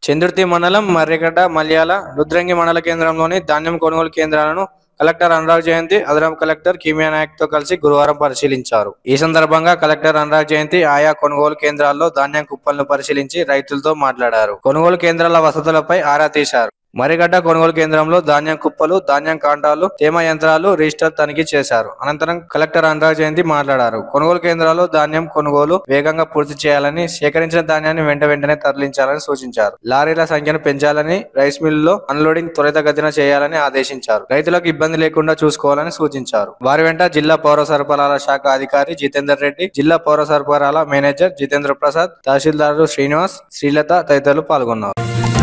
చంద్రుతి మండలం మర్రిగడ్డ మల్యాల రుద్రంగి మండల కేంద్రంలోని ధాన్యం కొనుగోలు కేంద్రాలను కలెక్టర్ అనురాగ్ జయంతి అదనపు కలెక్టర్ కిమియా నాయక్ తో కలిసి గురువారం పరిశీలించారు ఈ సందర్భంగా కలెక్టర్ అనురాగ్ జయంతి ఆయా కొనుగోలు కేంద్రాల్లో ధాన్యం కుప్పలను పరిశీలించి రైతులతో మాట్లాడారు కొనుగోలు కేంద్రాల వసతులపై ఆరా తీశారు మరిగడ్డ కొనుగోలు కేంద్రంలో ధాన్యం కుప్పలు ధాన్యం కాంటాలు తేమ యంత్రాలు రిజిస్టర్ తనిఖీ చేశారు అనంతరం కలెక్టర్ అనురాగ్ జయంతి మాట్లాడారు కొనుగోలు కేంద్రాల్లో ధాన్యం కొనుగోలు వేగంగా పూర్తి చేయాలని సేకరించిన ధాన్యాన్ని వెంట వెంటనే తరలించాలని సూచించారు లారీల సంఖ్యను పెంచాలని రైస్ మిల్లులో అన్లోడింగ్ త్వరితగతిన చేయాలని ఆదేశించారు రైతులకు ఇబ్బంది లేకుండా చూసుకోవాలని సూచించారు వారి వెంట జిల్లా పౌర సరఫరాల శాఖ అధికారి జితేందర్ రెడ్డి జిల్లా పౌర సరఫరాల మేనేజర్ జితేంద్ర ప్రసాద్ తహసీల్దారు శ్రీనివాస్ శ్రీలత తదితరులు పాల్గొన్నారు